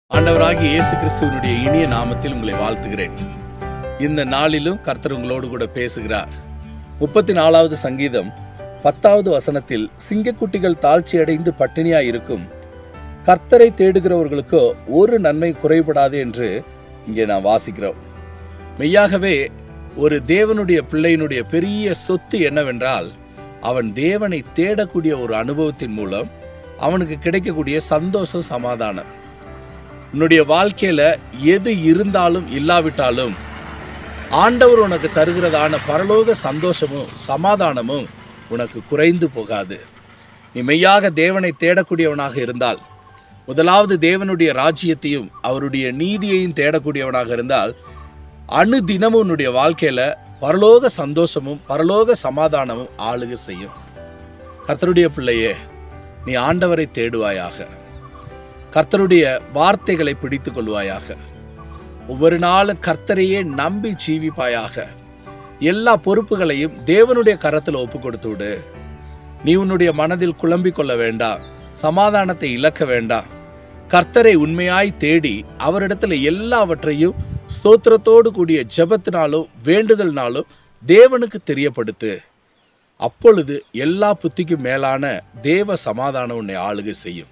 ஆண்டவராகிய இயேசு கிறிஸ்துவனுடைய இனிய நாமத்தில் உங்களை வாழ்த்துகிறேன் இந்த நாளிலும் கர்த்தர் உங்களோடு கூட பேசுகிறார் முப்பத்தி நாலாவது சங்கீதம் பத்தாவது வசனத்தில் சிங்கக்குட்டிகள் தாழ்ச்சி அடைந்து பட்டினியாய் இருக்கும் கர்த்தரை தேடுகிறவர்களுக்கோ ஒரு நன்மை குறைபடாது என்று இங்கே நான் வாசிக்கிறோம் மெய்யாகவே ஒரு தேவனுடைய பிள்ளையினுடைய பெரிய சொத்து என்னவென்றால் அவன் தேவனை தேடக்கூடிய ஒரு அனுபவத்தின் மூலம் அவனுக்கு கிடைக்கக்கூடிய சந்தோஷம் சமாதானம் உன்னுடைய வாழ்க்கையில எது இருந்தாலும் இல்லாவிட்டாலும் ஆண்டவர் உனக்கு தருகிறதான பரலோக சந்தோஷமும் சமாதானமும் உனக்கு குறைந்து போகாது நீ மெய்யாக தேவனை தேடக்கூடியவனாக இருந்தால் முதலாவது தேவனுடைய ராஜ்யத்தையும் அவருடைய நீதியையும் தேடக்கூடியவனாக இருந்தால் அணு தினமும் உன்னுடைய வாழ்க்கையில பரலோக சந்தோஷமும் பரலோக சமாதானமும் ஆளுகை செய்யும் கர்த்தருடைய பிள்ளையே நீ ஆண்டவரை தேடுவாயாக கர்த்தருடைய வார்த்தைகளை பிடித்துக் கொள்வாயாக ஒவ்வொரு நாளும் கர்த்தரையே நம்பி ஜீவிப்பாயாக எல்லா பொறுப்புகளையும் தேவனுடைய கரத்தில் ஒப்பு கொடுத்து விடு நீ உன்னுடைய மனதில் குழம்பிக் கொள்ள வேண்டாம் சமாதானத்தை இழக்க வேண்டாம் கர்த்தரை உண்மையாய் தேடி அவரிடத்துல எல்லாவற்றையும் ஸ்தோத்திரத்தோடு கூடிய ஜெபத்தினாலும் வேண்டுதல்னாலும் தேவனுக்கு தெரியப்படுத்து அப்பொழுது எல்லா புத்திக்கும் மேலான தேவ சமாதானம் உன்னை ஆளுகை செய்யும்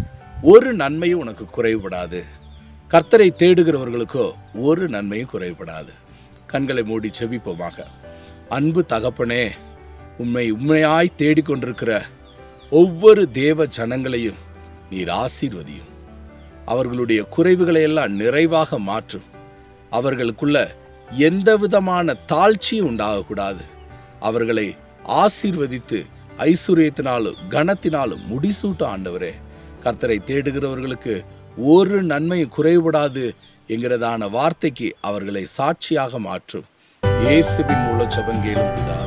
ஒரு நன்மையும் உனக்கு குறைபடாது கர்த்தரை தேடுகிறவர்களுக்கோ ஒரு நன்மையும் குறைபடாது கண்களை மூடி செபிப்போமாக அன்பு தகப்பனே உண்மை உண்மையாய் தேடிக்கொண்டிருக்கிற ஒவ்வொரு தேவ ஜனங்களையும் நீர் ஆசீர்வதியும் அவர்களுடைய குறைவுகளை எல்லாம் நிறைவாக மாற்றும் அவர்களுக்குள்ள எந்த விதமான தாழ்ச்சியும் உண்டாகக்கூடாது அவர்களை ஆசீர்வதித்து ஐஸ்வர்யத்தினாலும் கனத்தினாலும் முடிசூட்ட ஆண்டவரே கர்த்தரை தேடுகிறவர்களுக்கு ஒரு நன்மையும் குறைபடாது என்கிறதான வார்த்தைக்கு அவர்களை சாட்சியாக மாற்றும் இயேசுவின் மூல ஜபங்கேலும் பிதாவே